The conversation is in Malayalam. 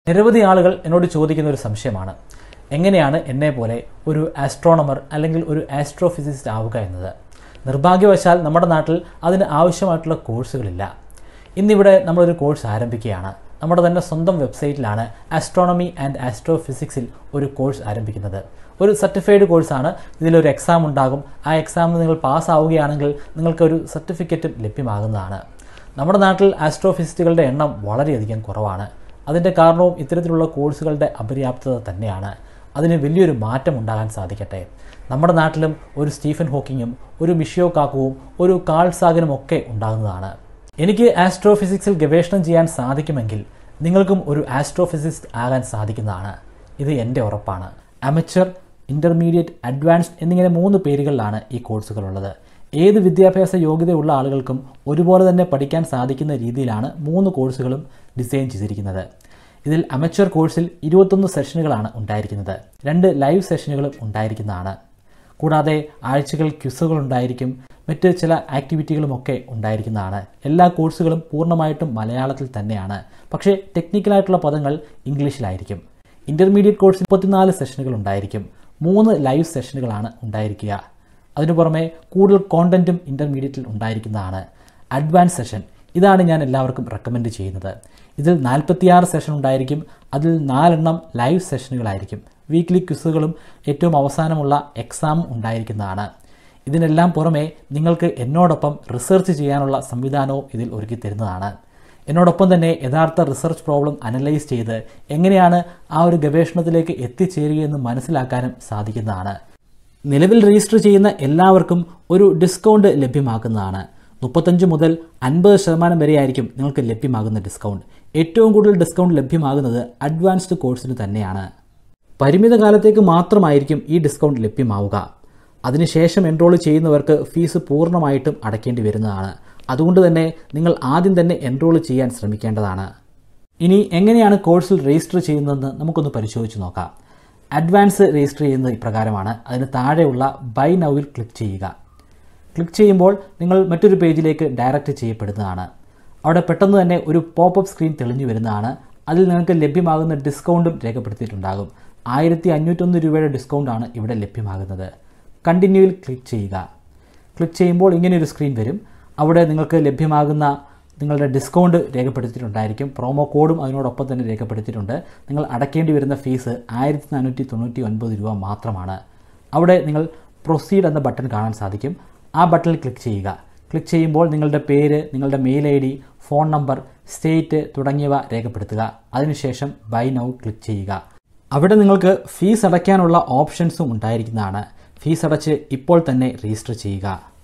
നിരവധി ആളുകൾ എന്നോട് ചോദിക്കുന്ന ഒരു സംശയമാണ് എങ്ങനെയാണ് എന്നെ പോലെ ഒരു ആസ്ട്രോണമർ അല്ലെങ്കിൽ ഒരു ആസ്ട്രോഫിസിസ്റ്റ് ആവുക എന്നത് നിർഭാഗ്യവശാൽ നമ്മുടെ നാട്ടിൽ അതിന് ആവശ്യമായിട്ടുള്ള കോഴ്സുകളില്ല ഇന്നിവിടെ നമ്മളൊരു കോഴ്സ് ആരംഭിക്കുകയാണ് നമ്മുടെ തന്നെ സ്വന്തം വെബ്സൈറ്റിലാണ് ആസ്ട്രോണമി ആൻഡ് ആസ്ട്രോഫിസിക്സിൽ ഒരു കോഴ്സ് ആരംഭിക്കുന്നത് ഒരു സർട്ടിഫൈഡ് കോഴ്സാണ് ഇതിലൊരു എക്സാം ഉണ്ടാകും ആ എക്സാമിൽ നിങ്ങൾ പാസ്സാവുകയാണെങ്കിൽ നിങ്ങൾക്കൊരു സർട്ടിഫിക്കറ്റും ലഭ്യമാകുന്നതാണ് നമ്മുടെ നാട്ടിൽ ആസ്ട്രോഫിസിസ്റ്റുകളുടെ എണ്ണം വളരെയധികം കുറവാണ് അതിൻ്റെ കാരണവും ഇത്തരത്തിലുള്ള കോഴ്സുകളുടെ അപര്യാപ്തത തന്നെയാണ് അതിന് വലിയൊരു മാറ്റം ഉണ്ടാകാൻ സാധിക്കട്ടെ നമ്മുടെ നാട്ടിലും ഒരു സ്റ്റീഫൻ ഹോക്കിങ്ങും ഒരു മിഷിയോ കാക്കുവും ഒരു കാൾ സാഗനും ഒക്കെ ഉണ്ടാകുന്നതാണ് എനിക്ക് ആസ്ട്രോഫിസിക്സിൽ ഗവേഷണം ചെയ്യാൻ സാധിക്കുമെങ്കിൽ നിങ്ങൾക്കും ഒരു ആസ്ട്രോഫിസിസ്റ്റ് ആകാൻ സാധിക്കുന്നതാണ് ഇത് എൻ്റെ ഉറപ്പാണ് അമച്ചർ ഇൻ്റർമീഡിയറ്റ് അഡ്വാൻസ്ഡ് എന്നിങ്ങനെ മൂന്ന് പേരുകളിലാണ് ഈ കോഴ്സുകളുള്ളത് ഏത് വിദ്യാഭ്യാസ യോഗ്യതയുള്ള ആളുകൾക്കും ഒരുപോലെ തന്നെ പഠിക്കാൻ സാധിക്കുന്ന രീതിയിലാണ് മൂന്ന് കോഴ്സുകളും ഡിസൈൻ ചെയ്തിരിക്കുന്നത് ഇതിൽ അമച്ചർ കോഴ്സിൽ ഇരുപത്തൊന്ന് സെഷനുകളാണ് ഉണ്ടായിരിക്കുന്നത് രണ്ട് ലൈവ് സെഷനുകളും ഉണ്ടായിരിക്കുന്നതാണ് കൂടാതെ ആഴ്ചകൾ ക്വിസുകൾ ഉണ്ടായിരിക്കും മറ്റ് ചില ആക്ടിവിറ്റികളുമൊക്കെ ഉണ്ടായിരിക്കുന്നതാണ് എല്ലാ കോഴ്സുകളും പൂർണ്ണമായിട്ടും മലയാളത്തിൽ തന്നെയാണ് പക്ഷേ ടെക്നിക്കലായിട്ടുള്ള പദങ്ങൾ ഇംഗ്ലീഷിലായിരിക്കും ഇൻ്റർമീഡിയറ്റ് കോഴ്സിൽ മുപ്പത്തിനാല് സെഷനുകൾ ഉണ്ടായിരിക്കും മൂന്ന് ലൈവ് സെഷനുകളാണ് ഉണ്ടായിരിക്കുക അതിനു പുറമെ കൂടുതൽ കോണ്ടന്റും ഇൻ്റർമീഡിയറ്റിൽ ഉണ്ടായിരിക്കുന്നതാണ് അഡ്വാൻസ് സെഷൻ ഇതാണ് ഞാൻ എല്ലാവർക്കും റെക്കമെൻഡ് ചെയ്യുന്നത് ഇതിൽ നാൽപ്പത്തിയാറ് സെഷൻ ഉണ്ടായിരിക്കും അതിൽ നാലെണ്ണം ലൈവ് സെഷനുകളായിരിക്കും വീക്ക്ലി ക്വിസുകളും ഏറ്റവും അവസാനമുള്ള എക്സാമും ഉണ്ടായിരിക്കുന്നതാണ് ഇതിനെല്ലാം പുറമെ നിങ്ങൾക്ക് എന്നോടൊപ്പം റിസർച്ച് ചെയ്യാനുള്ള സംവിധാനവും ഇതിൽ ഒരുക്കി തരുന്നതാണ് എന്നോടൊപ്പം തന്നെ യഥാർത്ഥ റിസർച്ച് പ്രോബ്ലം അനലൈസ് ചെയ്ത് എങ്ങനെയാണ് ആ ഒരു ഗവേഷണത്തിലേക്ക് എത്തിച്ചേരുകയെന്ന് മനസ്സിലാക്കാനും സാധിക്കുന്നതാണ് നിലവിൽ രജിസ്റ്റർ ചെയ്യുന്ന എല്ലാവർക്കും ഒരു ഡിസ്കൗണ്ട് ലഭ്യമാക്കുന്നതാണ് മുപ്പത്തഞ്ച് മുതൽ അൻപത് ശതമാനം വരെയായിരിക്കും നിങ്ങൾക്ക് ലഭ്യമാകുന്ന ഡിസ്കൗണ്ട് ഏറ്റവും കൂടുതൽ ഡിസ്കൗണ്ട് ലഭ്യമാകുന്നത് അഡ്വാൻസ്ഡ് കോഴ്സിന് തന്നെയാണ് പരിമിത കാലത്തേക്ക് മാത്രമായിരിക്കും ഈ ഡിസ്കൗണ്ട് ലഭ്യമാവുക അതിനുശേഷം എൻറോൾ ചെയ്യുന്നവർക്ക് ഫീസ് പൂർണ്ണമായിട്ടും അടയ്ക്കേണ്ടി വരുന്നതാണ് അതുകൊണ്ട് തന്നെ നിങ്ങൾ ആദ്യം തന്നെ എൻറോൾ ചെയ്യാൻ ശ്രമിക്കേണ്ടതാണ് ഇനി എങ്ങനെയാണ് കോഴ്സിൽ രജിസ്റ്റർ ചെയ്യുന്നതെന്ന് നമുക്കൊന്ന് പരിശോധിച്ച് നോക്കാം അഡ്വാൻസ് രജിസ്റ്റർ ചെയ്യുന്നത് ഇപ്രകാരമാണ് അതിന് താഴെയുള്ള ബൈ നൗവിൽ ക്ലിക്ക് ചെയ്യുക ക്ലിക്ക് ചെയ്യുമ്പോൾ നിങ്ങൾ മറ്റൊരു പേജിലേക്ക് ഡയറക്റ്റ് ചെയ്യപ്പെടുന്നതാണ് അവിടെ പെട്ടെന്ന് തന്നെ ഒരു പോപ്പപ്പ് സ്ക്രീൻ തെളിഞ്ഞു വരുന്നതാണ് അതിൽ നിങ്ങൾക്ക് ലഭ്യമാകുന്ന ഡിസ്കൗണ്ടും രേഖപ്പെടുത്തിയിട്ടുണ്ടാകും ആയിരത്തി അഞ്ഞൂറ്റൊന്ന് രൂപയുടെ ഡിസ്കൗണ്ടാണ് ഇവിടെ ലഭ്യമാകുന്നത് കണ്ടിന്യൂവിൽ ക്ലിക്ക് ചെയ്യുക ക്ലിക്ക് ചെയ്യുമ്പോൾ ഇങ്ങനെ ഒരു സ്ക്രീൻ വരും അവിടെ നിങ്ങൾക്ക് ലഭ്യമാകുന്ന നിങ്ങളുടെ ഡിസ്കൗണ്ട് രേഖപ്പെടുത്തിയിട്ടുണ്ടായിരിക്കും പ്രോമോ കോഡും അതിനോടൊപ്പം തന്നെ രേഖപ്പെടുത്തിയിട്ടുണ്ട് നിങ്ങൾ അടയ്ക്കേണ്ടി വരുന്ന ഫീസ് ആയിരത്തി നാനൂറ്റി തൊണ്ണൂറ്റി ഒൻപത് രൂപ മാത്രമാണ് അവിടെ നിങ്ങൾ പ്രൊസീഡ് എന്ന ബട്ടൺ കാണാൻ സാധിക്കും ആ ബട്ടണിൽ ക്ലിക്ക് ചെയ്യുക ക്ലിക്ക് ചെയ്യുമ്പോൾ നിങ്ങളുടെ പേര് നിങ്ങളുടെ mail I D phone number state തുടങ്ങിയവ രേഖപ്പെടുത്തുക അതിനുശേഷം ബൈ നൗ ക്ലിക്ക് ചെയ്യുക അവിടെ നിങ്ങൾക്ക് ഫീസ് അടയ്ക്കാനുള്ള ഓപ്ഷൻസും ഉണ്ടായിരിക്കുന്നതാണ് ഫീസ് അടച്ച് ഇപ്പോൾ തന്നെ രജിസ്റ്റർ ചെയ്യുക